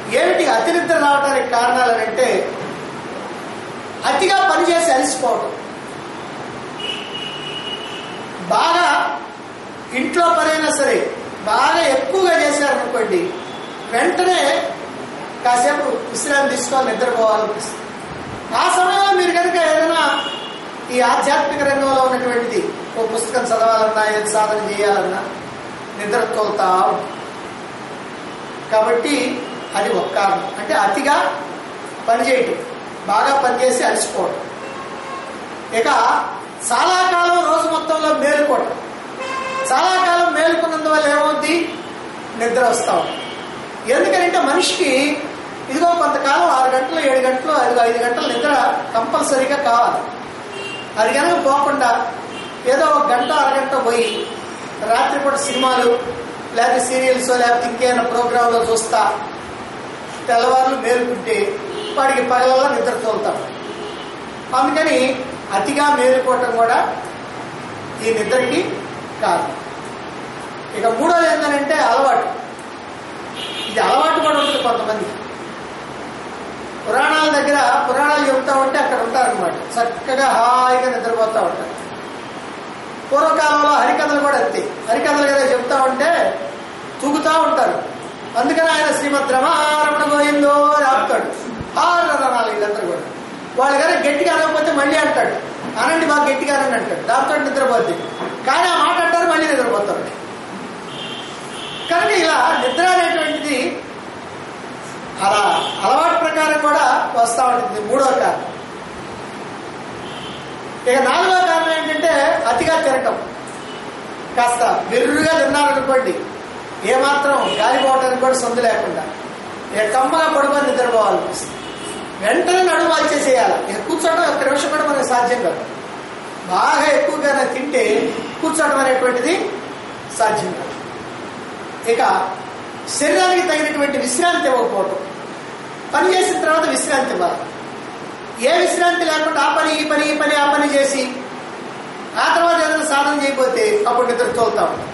ఏమిటి అతి నిద్ర రావడానికి కారణాలు అని అంటే అతిగా పనిచేసి అలసిపోవడం బాగా ఇంట్లో పనైనా సరే బాగా ఎక్కువగా చేశారనుకోండి వెంటనే కాసేపు విశ్రాంతి తీసుకోవాలి నిద్రపోవాలనిపిస్తుంది ఆ సమయంలో మీరు కనుక ఏదైనా ఈ ఆధ్యాత్మిక రంగంలో ఉన్నటువంటిది ఓ పుస్తకం చదవాలన్నా ఏది సాధన చేయాలన్నా నిద్ర తోలుతా ఉంటుంది. కాబట్టి అది ఒక కారణం అంటే అతిగా పనిచేయటం బాగా పనిచేసి అలసిపోవడం ఇక చాలా కాలం రోజు మొత్తంలో మేలుకోవడం చాలా కాలం మేలుకున్నందువల్ల ఏమవుద్ది నిద్ర వస్తా ఉంటుంది ఎందుకంటే మనిషికి ఇదిగో కొంతకాలం ఆరు గంటలు ఏడు గంటలు ఐదు ఐదు గంటల నిద్ర కంపల్సరీగా కావాలి అది కనుక పోకుండా ఏదో ఒక గంట అరగంట పోయి రాత్రిపూట సినిమాలు లేకపోతే సీరియల్స్ లేకపోతే ఇంకేమైనా ప్రోగ్రాంలో చూస్తా తెల్లవారులు మేలుకుంటే వాడికి పగలల్లా నిద్ర తోలుతాం అందుకని అతిగా మేలుకోవటం కూడా ఈ నిద్రకి కాదు ఇక మూడోది ఏంటంటే అలవాటు ఇది అలవాటు కూడా ఉంటుంది కొంతమంది పురాణాల దగ్గర పురాణాలు చెబుతా ఉంటే అక్కడ ఉంటారనమాట చక్కగా హాయిగా నిద్రపోతూ ఉంటారు పూర్వకాలంలో హరికథలు కూడా అంతే హరికథలు కదా చెప్తా ఉంటే తూగుతూ ఉంటారు అందుకని ఆయన శ్రీమద్ రమారమణ గోవిందో అని ఆపుతాడు హారు అనాలి వీళ్ళందరూ కూడా వాళ్ళు కానీ గట్టిగా అనకపోతే మళ్ళీ అంటాడు అనండి బాగా గట్టిగా అనండి అంటాడు దాంతో నిద్రపోద్ది కానీ ఆ మాట అంటారు మళ్ళీ నిద్రపోతారు కనుక ఇలా నిద్ర అనేటువంటిది అలా అలవాటు ప్రకారం కూడా వస్తూ ఉంటుంది మూడో కారణం ఇక నాలుగో కారణం ఏంటంటే అతిగా తినటం కాస్త బిర్రుగా తిన్నారనుకోండి ఏమాత్రం గాలిపోవటానికి కూడా సొందు లేకుండా ఇక కమ్మగా పడుకొని నిద్రపోవాలనిపిస్తుంది వెంటనే నడుము వచ్చేసేయాలి ఇక కూర్చోవడం ఒక్క నిమిషం కూడా మనకు సాధ్యం కాదు బాగా ఎక్కువగా తింటే కూర్చోవడం అనేటువంటిది సాధ్యం కాదు ఇక శరీరానికి తగినటువంటి విశ్రాంతి ఇవ్వకపోవటం పని చేసిన తర్వాత విశ్రాంతి ఇవ్వాలి ఏ విశ్రాంతి లేకుండా ఆ పని ఈ పని ఈ పని ఆ పని చేసి ఆ తర్వాత ఏదైనా సాధన చేయకపోతే అప్పుడు నిద్ర తోలుతా ఉంటాం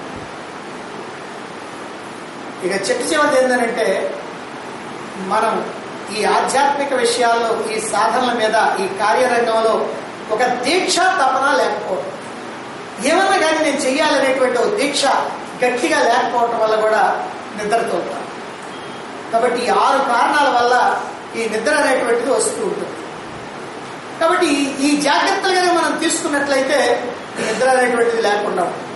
ఇక చెట్టు చివరిది ఏంటంటే మనం ఈ ఆధ్యాత్మిక విషయాల్లో ఈ సాధనల మీద ఈ కార్యరంగంలో ఒక దీక్ష తపన లేకపోవడం ఏమన్నా కానీ నేను చెయ్యాలనేటువంటి ఒక దీక్ష గట్టిగా లేకపోవటం వల్ల కూడా నిద్రతో ఉంటాం కాబట్టి ఈ ఆరు కారణాల వల్ల ఈ నిద్ర అనేటువంటిది వస్తూ ఉంటుంది కాబట్టి ఈ- ఈ జాగ్రత్తలుగానే మనం తీసుకున్నట్లయితే ఈ నిద్ర అనేటువంటిది లేకుండా ఉంటుంది